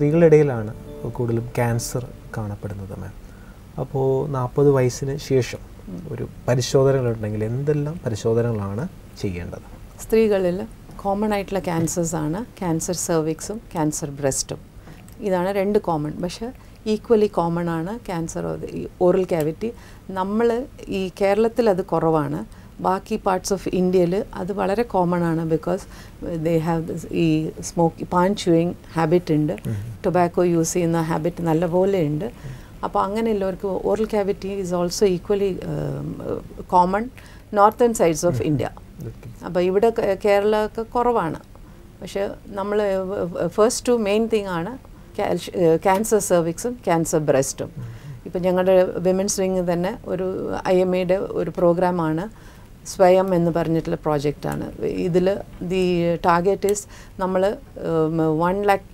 സ്ത്രീകളുടെ ഇടയിലാണ് കൂടുതലും ക്യാൻസർ കാണപ്പെടുന്നത് മാം അപ്പോൾ നാൽപ്പത് വയസ്സിന് ശേഷം ഒരു പരിശോധനകളുണ്ടെങ്കിൽ എന്തെല്ലാം പരിശോധനകളാണ് ചെയ്യേണ്ടത് സ്ത്രീകളിൽ കോമൺ ആയിട്ടുള്ള ക്യാൻസേഴ്സ് ആണ് ക്യാൻസർ സെർവിക്സും ക്യാൻസർ ബ്രസ്റ്റും ഇതാണ് രണ്ട് കോമൺ പക്ഷേ ഈക്വലി കോമൺ ആണ് ക്യാൻസർ ഓറൽ ക്യാവിറ്റി നമ്മൾ ഈ കേരളത്തിൽ അത് കുറവാണ് ബാക്കി പാർട്സ് ഓഫ് ഇന്ത്യയിൽ അത് വളരെ കോമൺ ആണ് ബിക്കോസ് ദേ ഹാവ് ഈ സ്മോക്ക് പാൻ ച്യൂയിങ് ഹാബിറ്റ് ഉണ്ട് ടൊബാക്കോ യൂസ് ചെയ്യുന്ന ഹാബിറ്റ് നല്ലപോലെ ഉണ്ട് അപ്പോൾ അങ്ങനെയുള്ളവർക്ക് oral cavity is also equally common northern sides of India അപ്പോൾ ഇവിടെ കേ- കേരളമൊക്കെ കുറവാണ് പക്ഷേ നമ്മൾ ഫസ്റ്റ് ടു മെയിൻ തിങ് ആണ് ക്യാൻസർ സെർവിക്സും ക്യാൻസർ ബ്രസ്റ്റും ഇപ്പം ഞങ്ങളുടെ വിമൻസ് വിങ് തന്നെ ഒരു ഐ എം എയുടെ ഒരു പ്രോഗ്രാമാണ് സ്വയം എന്ന് പറഞ്ഞിട്ടുള്ള പ്രോജക്റ്റാണ് ഇതിൽ ദി ടാർഗറ്റ് ഈസ് നമ്മൾ വൺ ലാക്ക്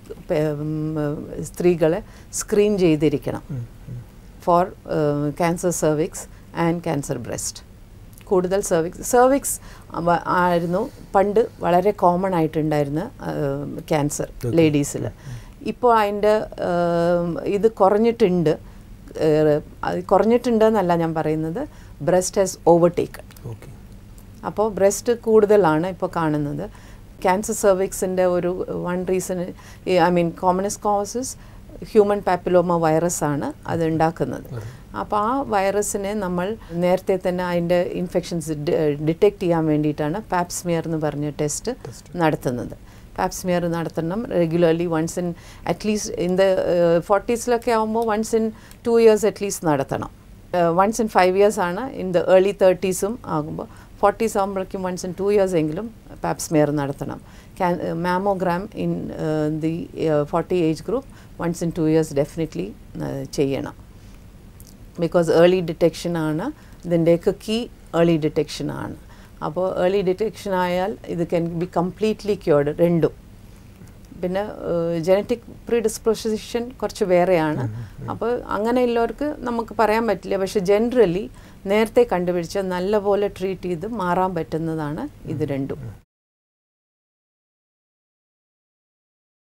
സ്ത്രീകളെ സ്ക്രീൻ ചെയ്തിരിക്കണം for cancer cervix and cancer breast കൂടുതൽ സെർവിക്സ് സെർവിക്സ് ആയിരുന്നു പണ്ട് വളരെ കോമൺ ആയിട്ടുണ്ടായിരുന്ന ക്യാൻസർ ലേഡീസിൽ ഇപ്പോൾ അതിൻ്റെ ഇത് കുറഞ്ഞിട്ടുണ്ട് ഏഹ്, അത് കുറഞ്ഞിട്ടുണ്ട് എന്നല്ല ഞാൻ പറയുന്നത് ബ്രസ്റ്റ് ഹാസ് ഓവർടേക്കൺ ഓക്കെ അപ്പോൾ ബ്രസ്റ്റ് കൂടുതലാണ് ഇപ്പോൾ കാണുന്നത് ക്യാൻസർ സെർവിക്സിൻ്റെ ഒരു one reason I mean commonest causes human papilloma virus ആണ് അത് ഉണ്ടാക്കുന്നത് അപ്പോൾ ആ വൈറസിനെ നമ്മൾ നേരത്തെ തന്നെ അതിൻ്റെ ഇൻഫെക്ഷൻസ് ഡിറ്റക്റ്റ് ചെയ്യാൻ വേണ്ടിയിട്ടാണ് പാപ്സ്മിയർ എന്ന് പറഞ്ഞ ടെസ്റ്റ് നടത്തുന്നത് പാപ്സ്മിയർ നടത്തണം regularly once in at least in the ഫോർട്ടീസിലൊക്കെ ആകുമ്പോൾ once in two years at least നടത്തണം വൺസ് ഇൻ ഫൈവ് ഇയേഴ്സ് ആണ് ഇൻ ദ ഏർലി തേർട്ടീസും ആകുമ്പോൾ ഫോർട്ടീസ് ആകുമ്പോഴേക്കും വൺസ് ഇൻ ടു ഇയേഴ്സ് എങ്കിലും പാപ്സ്മിയർ നടത്തണം can mammogram in the forty age group once in two years definitely ചെയ്യണം ബിക്കോസ് ഏർലി ഡിറ്റക്ഷൻ ആണ് ഇതിൻ്റെയൊക്കെ കീ ഏർലി ഡിറ്റക്ഷൻ ആണ് അപ്പോൾ ഏർലി ഡിറ്റക്ഷൻ ആയാൽ ഇത് ക്യാൻ ബി കംപ്ലീറ്റ്ലി ക്യൂർഡ് രണ്ടും പിന്നെ ജനറ്റിക് പ്രീഡിസ്പോസിഷൻ കുറച്ച് വേറെയാണ് അപ്പോൾ അങ്ങനെയുള്ളവർക്ക് നമുക്ക് പറയാൻ പറ്റില്ല പക്ഷെ ജനറലി നേരത്തെ കണ്ടുപിടിച്ച നല്ലപോലെ ട്രീറ്റ് ചെയ്ത് മാറാൻ പറ്റുന്നതാണ് ഇത് രണ്ടും